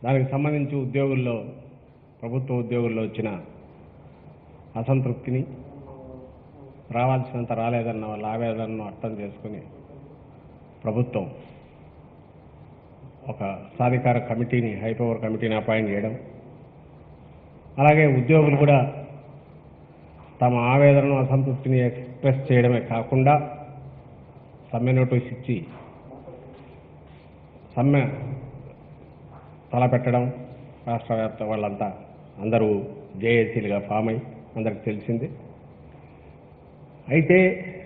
దానికి సంబంధించి ఉద్యోగుల్లో ప్రభుత్వ ఉద్యోగుల్లో వచ్చిన అసంతృప్తిని రావాల్సినంత రాలేదన్న వాళ్ళ ఆవేదనను అర్థం చేసుకుని ప్రభుత్వం ఒక సాధికార కమిటీని హైపవర్ కమిటీని అపాయింట్ చేయడం అలాగే ఉద్యోగులు కూడా తమ ఆవేదనను అసంతృప్తిని ఎక్స్ప్రెస్ చేయడమే కాకుండా సమ్మె నోటీస్ ఇచ్చి సమ్మె తలపెట్టడం రాష్ట్ర వ్యాప్త వాళ్ళంతా అందరూ జేఏసీలుగా ఫామ్ అయి అందరికి తెలిసింది అయితే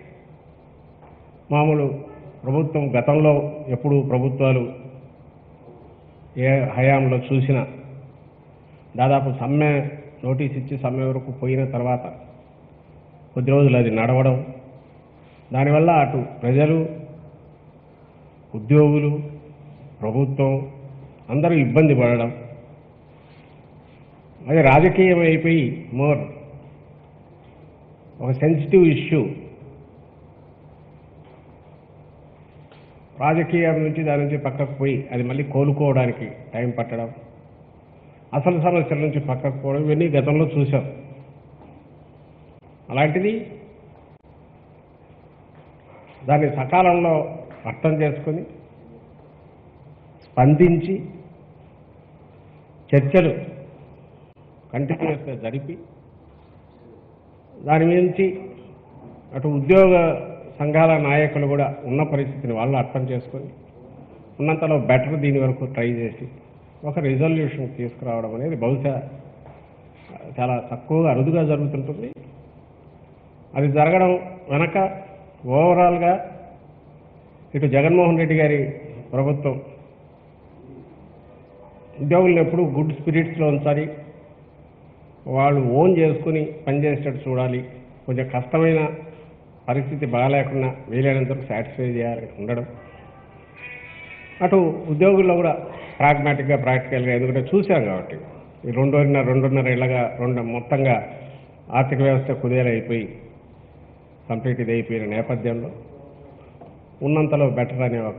మామూలు ప్రభుత్వం గతంలో ఎప్పుడు ప్రభుత్వాలు ఏ హయాంలో చూసినా దాదాపు సమ్మె నోటీస్ ఇచ్చి సమ్మె వరకు పోయిన తర్వాత కొద్ది రోజులు అది నడవడం దానివల్ల అటు ప్రజలు ఉద్యోగులు ప్రభుత్వం అందరూ ఇబ్బంది పడడం అది రాజకీయం అయిపోయి మోర్ ఒక సెన్సిటివ్ ఇష్యూ రాజకీయం నుంచి దాని నుంచి పక్కకు పోయి అది మళ్ళీ కోలుకోవడానికి టైం పట్టడం అసలు సమస్యల నుంచి పక్కకు పోవడం ఇవన్నీ గతంలో చూసాం అలాంటిది దాన్ని సకాలంలో అర్థం చేసుకొని స్పందించి చర్చలు కంటిన్యూస్గా జరిపి దాని నుంచి అటు ఉద్యోగ సంఘాల నాయకులు కూడా ఉన్న పరిస్థితిని వాళ్ళు అర్థం చేసుకొని ఉన్నంతలో బెటర్ దీని వరకు ట్రై చేసి ఒక రిజల్యూషన్ తీసుకురావడం అనేది బహుశా చాలా తక్కువగా అరుదుగా జరుగుతుంటుంది అది జరగడం వెనక ఓవరాల్గా ఇటు జగన్మోహన్ రెడ్డి గారి ప్రభుత్వం ఉద్యోగులను ఎప్పుడూ గుడ్ స్పిరిట్స్లో ఉంచాలి వాళ్ళు ఓన్ చేసుకుని పనిచేసేటట్టు చూడాలి కొంచెం కష్టమైన పరిస్థితి బాగాలేకుండా వీలైనంత వరకు సాటిస్ఫై చేయాలి ఉండడం అటు ఉద్యోగుల్లో కూడా ప్రాగ్మాటిక్గా ప్రాక్టికల్గా ఎందుకంటే చూశాం కాబట్టి ఈ రెండున్నర రెండున్నర ఏళ్ళగా రెండు మొత్తంగా ఆర్థిక వ్యవస్థ కుదేలైపోయి కంప్లీట్ ఇది అయిపోయిన నేపథ్యంలో ఉన్నంతలో బెటర్ అనే ఒక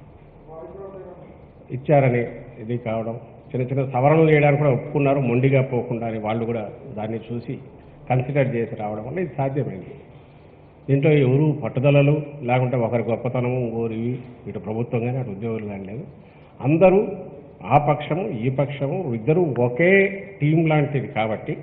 ఇచ్చారని ఇది కావడం చిన్న చిన్న సవరణలు చేయడానికి కూడా ఒప్పుకున్నారు మొండిగా పోకుండా అని వాళ్ళు కూడా దాన్ని చూసి కన్సిడర్ చేసి రావడం వల్ల ఇది సాధ్యమైంది దీంట్లో ఎవరు పట్టుదలలు లేకుంటే ఒకరి గొప్పతనము ఇంకోరివి ఇటు ప్రభుత్వం కానీ అటు ఉద్యోగులు కానీ లేదు అందరూ ఆ పక్షము ఈ పక్షము ఇద్దరు ఒకే టీం లాంటిది కాబట్టి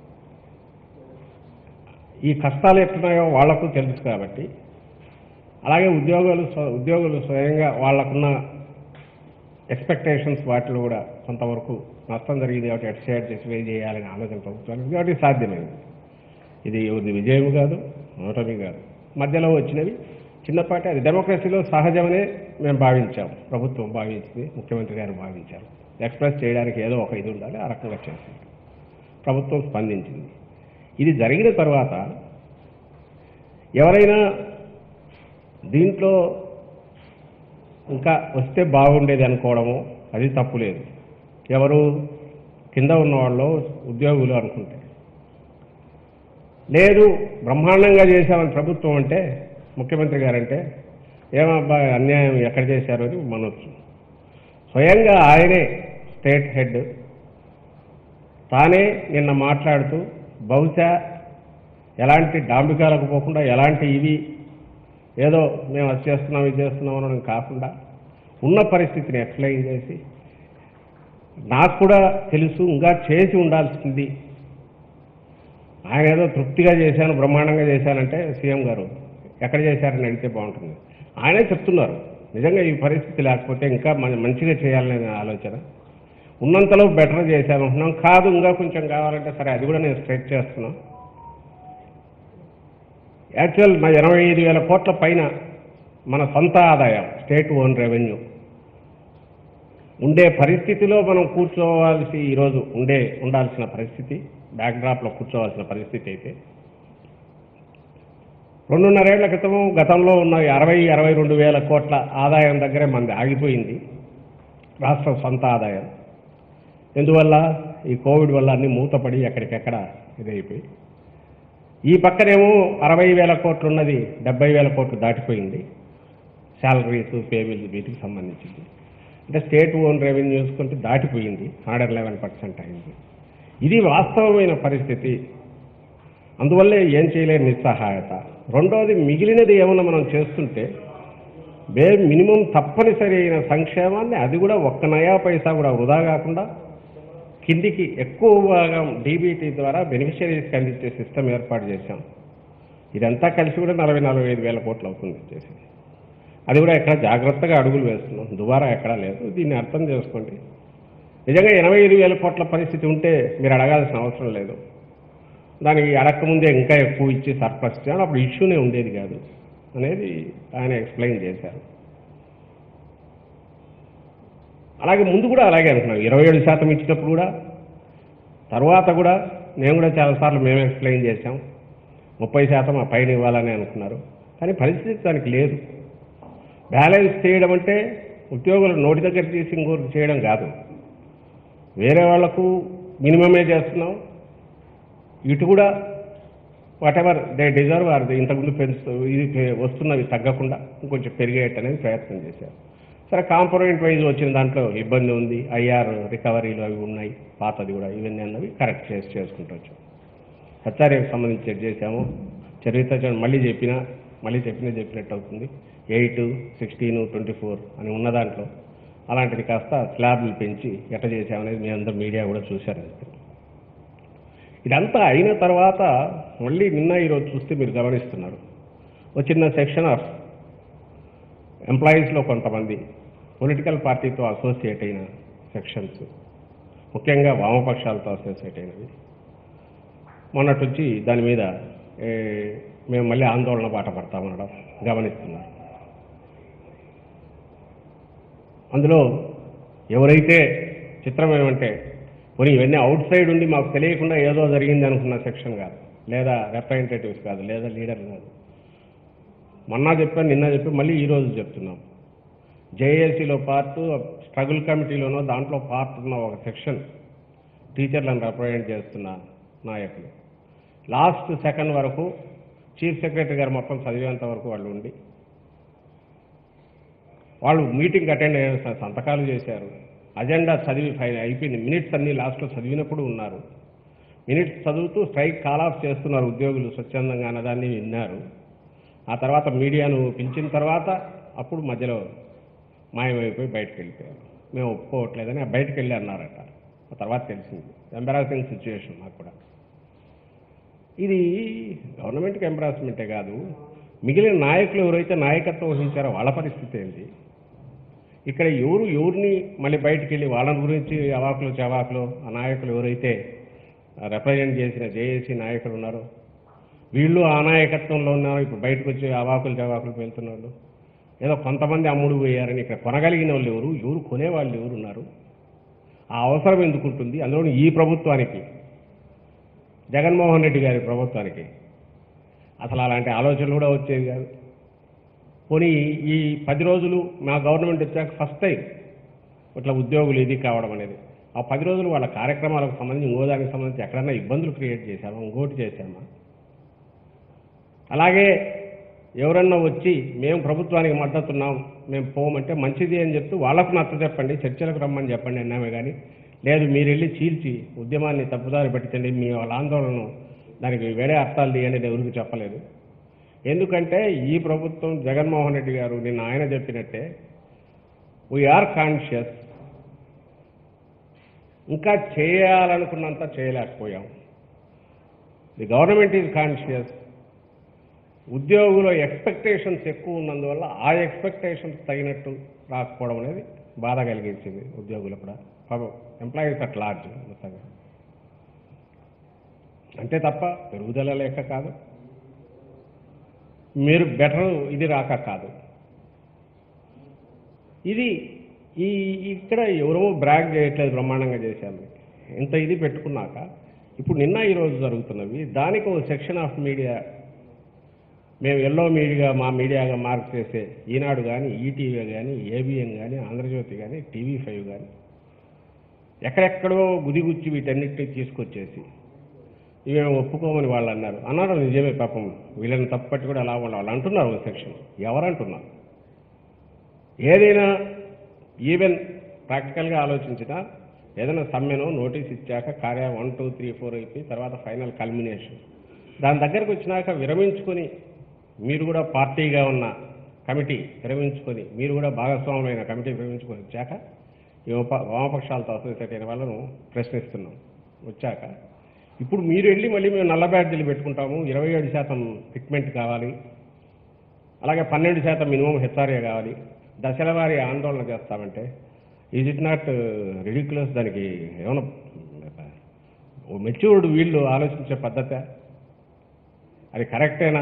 ఈ కష్టాలు ఎట్లున్నాయో వాళ్లకు తెలుసు కాబట్టి అలాగే ఉద్యోగులు స్వ- ఉద్యోగులు స్వయంగా వాళ్ళకున్న ఎక్స్పెక్టేషన్స్ వాటిలో కూడా కొంతవరకు నష్టం జరిగింది కాబట్టి ఎట్ షేర్ చేసి వే చేయాలని ఆలోచన ప్రభుత్వానికి కాబట్టి సాధ్యమైంది ఇది ఇది విజయం కాదు ఓటమి కాదు మధ్యలో వచ్చినవి చిన్నపాటి అది డెమోక్రసీలో సహజమనే మేము భావించాం ప్రభుత్వం భావించింది ముఖ్యమంత్రి గారు భావించారు ఎక్స్ప్రెస్ చేయడానికి ఏదో ఒక ఇది ఉండాలి ఆ రకంగా చేసింది ప్రభుత్వం స్పందించింది ఇది జరిగిన తర్వాత ఎవరైనా దీంట్లో ఇంకా వస్తే బాగుండేది అనుకోవడము అది తప్పు లేదు ఎవరు కింద ఉన్నవాళ్ళు ఉద్యోగులు అనుకుంటే లేదు బ్రహ్మాండంగా చేశామని ప్రభుత్వం అంటే ముఖ్యమంత్రి గారంటే ఏమబ్బా అన్యాయం ఎక్కడ చేశారు అని మనొచ్చు స్వయంగా ఆయనే స్టేట్ హెడ్ తానే నిన్న మాట్లాడుతూ బహుశా ఎలాంటి డాంబికాలకు పోకుండా ఎలాంటి ఇవి ఏదో మేము అది చేస్తున్నాం ఇది చేస్తున్నాం అనడం కాకుండా ఉన్న పరిస్థితిని ఎక్స్ప్లెయిన్ చేసి నాకు కూడా తెలుసు ఇంకా చేసి ఉండాల్సింది ఆయన ఏదో తృప్తిగా చేశాను బ్రహ్మాండంగా చేశానంటే సీఎం గారు ఎక్కడ చేశారని అడిగితే బాగుంటుంది ఆయనే చెప్తున్నారు నిజంగా ఈ పరిస్థితి లేకపోతే ఇంకా మన- మంచిగా చేయాలనే ఆలోచన ఉన్నంతలో బెటర్ చేశాను అంటున్నాం కాదు ఇంకా కొంచెం కావాలంటే సరే అది కూడా నేను స్ట్రెచ్ చేస్తున్నాం యాక్చువల్ మా ఎనభై ఐదు వేల కోట్ల పైన మన సొంత ఆదాయం స్టేట్ ఓన్ రెవెన్యూ ఉండే పరిస్థితిలో మనం కూర్చోవాల్సి ఈరోజు ఉండే ఉండాల్సిన పరిస్థితి బ్యాక్డ్రాప్లో కూర్చోవాల్సిన పరిస్థితి అయితే రెండున్నరేళ్ల క్రితం గతంలో ఉన్న అరవై అరవై రెండు వేల కోట్ల ఆదాయం దగ్గరే మంది ఆగిపోయింది రాష్ట్ర సొంత ఆదాయం ఎందువల్ల ఈ కోవిడ్ వల్ల అన్ని మూతపడి ఎక్కడికెక్కడ ఇదైపోయి ఈ పక్కనేమో అరవై వేల కోట్లు ఉన్నది డెబ్బై వేల కోట్లు దాటిపోయింది శాలరీస్ పేబిల్స్ వీటికి సంబంధించింది అంటే స్టేట్ ఓన్ రెవెన్యూస్ కొంటే దాటిపోయింది హండ్రెడ్ లెవెన్ పర్సెంట్ అయింది ఇది వాస్తవమైన పరిస్థితి అందువల్లే ఏం చేయలేని నిస్సహాయత రెండవది మిగిలినది ఏమన్నా మనం చేస్తుంటే బే మినిమం తప్పనిసరి అయిన సంక్షేమాన్ని అది కూడా ఒక్క నయా పైసా కూడా వృధా కాకుండా కిందికి ఎక్కువ భాగం డీబీటీ ద్వారా బెనిఫిషరీస్కి అందించే సిస్టమ్ ఏర్పాటు చేశాం ఇదంతా కలిసి కూడా నలభై నలభై ఐదు వేల కోట్లు అవుతుంది చేసేది అది కూడా ఎక్కడ జాగ్రత్తగా అడుగులు వేస్తున్నాం దుబారా ఎక్కడా లేదు దీన్ని అర్థం చేసుకోండి నిజంగా ఎనభై ఐదు వేల కోట్ల పరిస్థితి ఉంటే మీరు అడగాల్సిన అవసరం లేదు దానికి అడగకముందే ఇంకా ఎక్కువ ఇచ్చి సర్ప్లస్ చేయాలి అప్పుడు ఇష్యూనే ఉండేది కాదు అనేది ఆయన ఎక్స్ప్లెయిన్ చేశారు అలాగే ముందు కూడా అలాగే అనుకున్నాం ఇరవై ఏడు శాతం ఇచ్చినప్పుడు కూడా తర్వాత కూడా నేను కూడా చాలాసార్లు మేము ఎక్స్ప్లెయిన్ చేశాం ముప్పై శాతం ఆ పైన ఇవ్వాలని అనుకున్నారు కానీ పరిస్థితి దానికి లేదు బ్యాలెన్స్ చేయడం అంటే ఉద్యోగులు నోటి దగ్గర తీసి ఇంకోటి చేయడం కాదు వేరే వాళ్లకు మినిమమే చేస్తున్నాం ఇటు కూడా whatever they deserve are ఇంతకుముందు పెంచుతూ ఇది పె- వస్తున్నవి తగ్గకుండా ఇంకొంచెం పెరిగేట అనేది ప్రయత్నం చేశారు సరే కాంపోనెంట్ వైజ్ వచ్చిన దాంట్లో ఇబ్బంది ఉంది ఐఆర్ రికవరీలు అవి ఉన్నాయి పాతది కూడా ఇవన్నీ అన్నవి కరెక్ట్ చేసి చేసుకుంటూ వచ్చాం హెచ్ఆర్ఏకి సంబంధించి చెక్ చేశాము చరిత్ర మళ్ళీ చెప్పినా మళ్ళీ చెప్పినా చెప్పినట్టు అవుతుంది ఎయిట్ సిక్స్టీన్ ట్వంటీ ఫోర్ అని ఉన్న దాంట్లో అలాంటిది కాస్త స్లాబ్లు పెంచి ఎట్ట చేశామనేది మీ అందరూ మీడియా కూడా చూశారు ఇదంతా అయిన తర్వాత మళ్ళీ నిన్న ఈరోజు చూస్తే మీరు గమనిస్తున్నారు ఒక చిన్న సెక్షన్ ఆఫ్ ఎంప్లాయీస్లో కొంతమంది పొలిటికల్ పార్టీతో అసోసియేట్ అయిన సెక్షన్స్ ముఖ్యంగా వామపక్షాలతో అసోసియేట్ అయినవి మొన్నటి నుంచి దాని మీద ఏ, మేము మళ్ళీ ఆందోళన బాట పడతామనడం గమనిస్తున్నారు అందులో ఎవరైతే చిత్రం ఏమంటే పోనీ ఇవన్నీ అవుట్ సైడ్ ఉండి మాకు తెలియకుండా ఏదో జరిగింది అనుకున్న సెక్షన్ కాదు లేదా రిప్రజెంటేటివ్స్ కాదు లేదా లీడర్ కాదు మొన్న చెప్పాను నిన్న చెప్పి మళ్ళీ ఈ రోజు చెప్తున్నాం జేఏసీలో పార్ట్ స్ట్రగుల్ కమిటీలోనో దాంట్లో పార్ట్ ఉన్న ఒక సెక్షన్ టీచర్లను రిప్రజెంట్ చేస్తున్న నాయకులు లాస్ట్ సెకండ్ వరకు చీఫ్ సెక్రటరీ గారు మొత్తం చదివేంత వరకు వాళ్ళు ఉండి వాళ్ళు మీటింగ్ అటెండ్ అయిన స- సంతకాలు చేశారు అజెండా చదివి ఫై- అయిపోయింది మినిట్స్ అన్ని లాస్ట్లో చదివినప్పుడు ఉన్నారు మినిట్స్ చదువుతూ స్ట్రైక్ కాల్ ఆఫ్ చేస్తున్నారు ఉద్యోగులు స్వచ్ఛందంగా అన్నదాన్ని విన్నారు ఆ తర్వాత మీడియాను పిలిచిన తర్వాత అప్పుడు మధ్యలో మాయమైపోయి బయటకు వెళ్ళిపోయారు మేము ఒప్పుకోవట్లేదని ఆ బయటకు వెళ్ళి అన్నారట ఆ తర్వాత తెలిసింది ఎంబరాసింగ్ సిచ్యువేషన్ మాకు కూడా ఇది గవర్నమెంట్కి ఎంబరాస్మెంటే కాదు మిగిలిన నాయకులు ఎవరైతే నాయకత్వం వహించారో వాళ్ళ పరిస్థితి ఏంటి ఇక్కడ ఎవరు ఎవరిని మళ్ళీ బయటికి వెళ్ళి వాళ్ళ గురించి అవాకులు చవాకులు ఆ నాయకులు ఎవరైతే రిప్రజెంట్ చేసిన జేఏసీ నాయకులు ఉన్నారో వీళ్ళు ఆ నాయకత్వంలో ఉన్నారు ఇప్పుడు బయటకు వచ్చి అవాకులు చవాకులు వెళ్తున్నారు ఏదో కొంతమంది అమ్ముడు పోయారని ఇక్కడ కొనగలిగిన వాళ్ళు ఎవరు ఎవరు కొనేవాళ్ళు ఎవరు ఉన్నారు ఆ అవసరం ఎందుకుంటుంది అందులో ఈ ప్రభుత్వానికి జగన్మోహన్ రెడ్డి గారి ప్రభుత్వానికి అసలు అలాంటి ఆలోచనలు కూడా వచ్చేది కాదు పోనీ ఈ పది రోజులు మా గవర్నమెంట్ వచ్చాక ఫస్ట్ టైం ఇట్లా ఉద్యోగులు ఇది కావడం అనేది ఆ పది రోజులు వాళ్ళ కార్యక్రమాలకు సంబంధించి ఇంకో దానికి సంబంధించి ఎక్కడన్నా ఇబ్బందులు క్రియేట్ చేశామా ఇంకోటి చేశామా అలాగే ఎవరన్నా వచ్చి మేము ప్రభుత్వానికి మద్దతున్నాం మేము పోమంటే మంచిది అని చెప్తూ వాళ్ళకు నచ్చ చెప్పండి చర్చలకు రమ్మని చెప్పండి అన్నామే కానీ లేదు మీరు వెళ్ళి చీల్చి ఉద్యమాన్ని తప్పుదారి పట్టించండి మీ వాళ్ళ ఆందోళనను దానికి వేరే అర్థాలు తీయండి అని ఎవరికి చెప్పలేదు ఎందుకంటే ఈ ప్రభుత్వం జగన్మోహన్ రెడ్డి గారు నిన్న ఆయన చెప్పినట్టే వీఆర్ కాన్షియస్ ఇంకా చేయాలనుకున్నంత చేయలేకపోయాం ది గవర్నమెంట్ ఈజ్ కాన్షియస్ ఉద్యోగుల ఎక్స్పెక్టేషన్స్ ఎక్కువ ఉన్నందువల్ల ఆ ఎక్స్పెక్టేషన్స్ తగినట్టు రాకపోవడం అనేది బాధ కలిగించింది ఉద్యోగులు కూడా ఎంప్లాయీస్ అట్ లార్జ్ మొత్తంగా అంతే తప్ప పెరుగుదల లేక కాదు మీరు బెటర్ ఇది రాక కాదు ఇది ఈ ఇక్కడ ఎవరో బ్రాగ్ చేయట్లేదు బ్రహ్మాండంగా చేశాము ఇంత ఇది పెట్టుకున్నాక ఇప్పుడు నిన్న ఈరోజు జరుగుతున్నవి దానికి ఒక సెక్షన్ ఆఫ్ మీడియా మేము ఎల్లో మీడియా మా మీడియాగా మార్క్ చేసే ఈనాడు కానీ ఈటీవీ కానీ ఏబిఎన్ కానీ ఆంధ్రజ్యోతి కానీ టీవీ ఫైవ్ కానీ ఎక్కడెక్కడో గుదిగుచ్చి వీటన్నిటిని తీసుకొచ్చేసి ఇవేమో ఒప్పుకోమని వాళ్ళు అన్నారు అన్నారు నిజమే పాపం వీళ్ళని తప్పట్టి కూడా అలా వాళ్ళు అంటున్నారు ఒక సెక్షన్ ఎవరంటున్నారు ఏదైనా ఈవెన్ ప్రాక్టికల్గా ఆలోచించినా ఏదైనా సమ్మెనో నోటీస్ ఇచ్చాక కార్య వన్ టూ త్రీ ఫోర్ అయిపోయి తర్వాత ఫైనల్ కల్మినేషన్ దాని దగ్గరకు వచ్చినాక విరమించుకొని మీరు కూడా పార్టీగా ఉన్న కమిటీ విరమించుకొని మీరు కూడా భాగస్వాములైన కమిటీ విరమించుకొని వచ్చాక ఈ ఉప వామపక్షాలతో అసోసియేట్ అయిన వాళ్ళను ప్రశ్నిస్తున్నాం వచ్చాక ఇప్పుడు మీరు వెళ్ళి మళ్ళీ మేము నల్ల బ్యాడ్జీలు పెట్టుకుంటాము ఇరవై ఏడు శాతం ఫిట్మెంట్ కావాలి అలాగే పన్నెండు శాతం మినిమం హెచ్ఆర్ఏ కావాలి దశల వారి ఆందోళన చేస్తామంటే ఈజ్ ఇట్ నాట్ రిడిక్యులస్ దానికి ఏమైనా మెచ్యూర్డ్ వీళ్ళు ఆలోచించే పద్ధతి అది కరెక్టేనా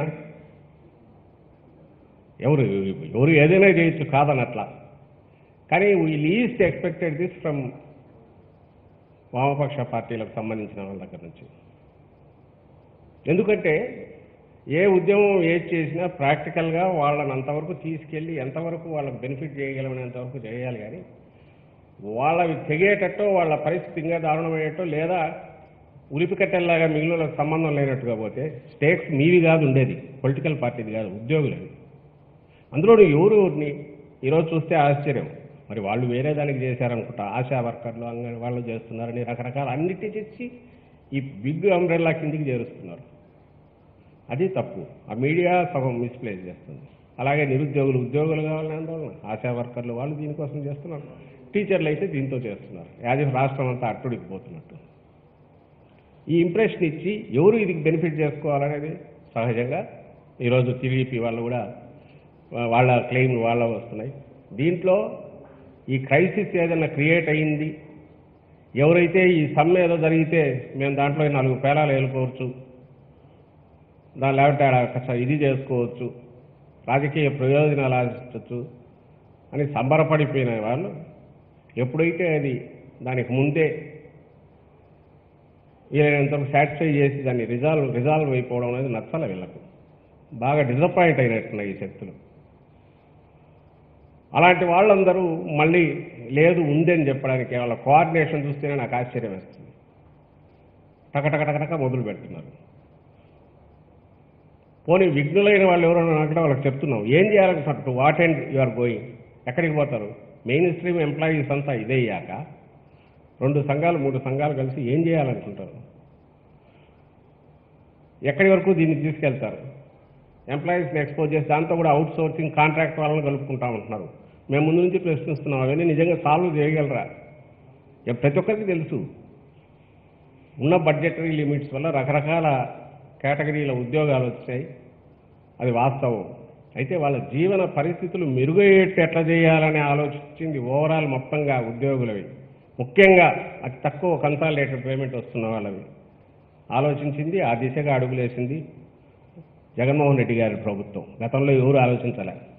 ఎవరు ఎవరు ఏదైనా చేయొచ్చు కాదనట్లా కానీ we least expected this from వామపక్ష పార్టీలకు సంబంధించిన వాళ్ళ దగ్గర నుంచి ఎందుకంటే ఏ ఉద్యమం ఏది చేసినా ప్రాక్టికల్గా వాళ్ళని అంతవరకు తీసుకెళ్ళి ఎంతవరకు వాళ్ళకి బెనిఫిట్ చేయగలమనేంతవరకు చేయాలి కానీ వాళ్ళవి తెగేటట్టో వాళ్ళ పరిస్థితి ఇంకా దారుణమయ్యేటో లేదా ఉలిపి కట్టెల్లాగా మిగిలిన సంబంధం లేనట్టుగా పోతే స్టేట్స్ మీవి కాదు ఉండేది పొలిటికల్ పార్టీది కాదు ఉద్యోగులది అందులో ఎవరు ఎవరిని ఈరోజు చూస్తే ఆశ్చర్యం మరి వాళ్ళు వేరే దానికి చేశారనుకుంటా ఆశా వర్కర్లు అంగన్ వాళ్ళు చేస్తున్నారని రకరకాల అన్నిటి తెచ్చి ఈ బిగ్ అంబ్రెల్లా కిందికి చేరుస్తున్నారు అది తప్పు ఆ మీడియా సగం మిస్ప్లేస్ చేస్తుంది అలాగే నిరుద్యోగులు ఉద్యోగులు కావాలని ఆందోళన ఆశా వర్కర్లు వాళ్ళు దీనికోసం చేస్తున్నారు టీచర్లు అయితే దీంతో చేస్తున్నారు యాజ్ రాష్ట్రం అంతా అట్టుడికి పోతున్నట్టు ఈ ఇంప్రెషన్ ఇచ్చి ఎవరు ఇది బెనిఫిట్ చేసుకోవాలనేది సహజంగా ఈరోజు టీడీపీ వాళ్ళు కూడా వా- వాళ్ళ క్లెయిమ్ వాళ్ళ వస్తున్నాయి దీంట్లో ఈ క్రైసిస్ ఏదైనా క్రియేట్ అయ్యింది ఎవరైతే ఈ సమ్మె ఏదో జరిగితే మేము దాంట్లో నాలుగు పేలాలు వెళ్ళుకోవచ్చు దాని లేకపోతే ఆడ కాస్త ఇది చేసుకోవచ్చు రాజకీయ ప్రయోజనాలు ఆశించవచ్చు అని సంబరపడిపోయిన వాళ్ళు ఎప్పుడైతే అది దానికి ముందే వీలైనంతవరకు సాటిస్ఫై చేసి దాన్ని రిజాల్వ్ రిజాల్వ్ అయిపోవడం అనేది నచ్చల వీళ్ళకు బాగా డిసప్పాయింట్ అయినట్టున్నాయి ఈ శక్తులు అలాంటి వాళ్ళందరూ మళ్ళీ లేదు ఉందని చెప్పడానికి వాళ్ళ కోఆర్డినేషన్ చూస్తేనే నాకు ఆశ్చర్యం వేస్తుంది టకటకటకటక మొదలు పెడుతున్నారు పోనీ విఘ్నులైన వాళ్ళు ఎవరైనా అక్కడ వాళ్ళకి చెప్తున్నాం ఏం చేయాలనుకుంటారు to what and you are going ఎక్కడికి పోతారు మెయిన్ స్ట్రీమ్ ఎంప్లాయీస్ అంతా ఇదే అయ్యాక రెండు సంఘాలు మూడు సంఘాలు కలిసి ఏం చేయాలనుకుంటారు ఎక్కడి వరకు దీన్ని తీసుకెళ్తారు ఎంప్లాయీస్ని ఎక్స్పోజ్ చేసి దాంతో కూడా అవుట్ సోర్సింగ్ కాంట్రాక్ట్ వాళ్ళని కలుపుకుంటామంటున్నారు మేము ముందు నుంచి ప్రశ్నిస్తున్నాం అవన్నీ నిజంగా సాల్వ్ చేయగలరా ఇక ప్రతి ఒక్కరికి తెలుసు ఉన్న బడ్జెటరీ లిమిట్స్ వల్ల రకరకాల కేటగిరీల ఉద్యోగాలు వచ్చాయి అది వాస్తవం అయితే వాళ్ళ జీవన పరిస్థితులు మెరుగయ్యేట్టు ఎట్లా చేయాలని ఆలోచించింది ఓవరాల్ మొత్తంగా ఉద్యోగులవి ముఖ్యంగా అతి తక్కువ కన్సాలిడేటెడ్ పేమెంట్ వస్తున్న వాళ్ళవి ఆలోచించింది ఆ దిశగా అడుగులేసింది జగన్మోహన్ రెడ్డి గారి ప్రభుత్వం గతంలో ఎవరు ఆలోచించలే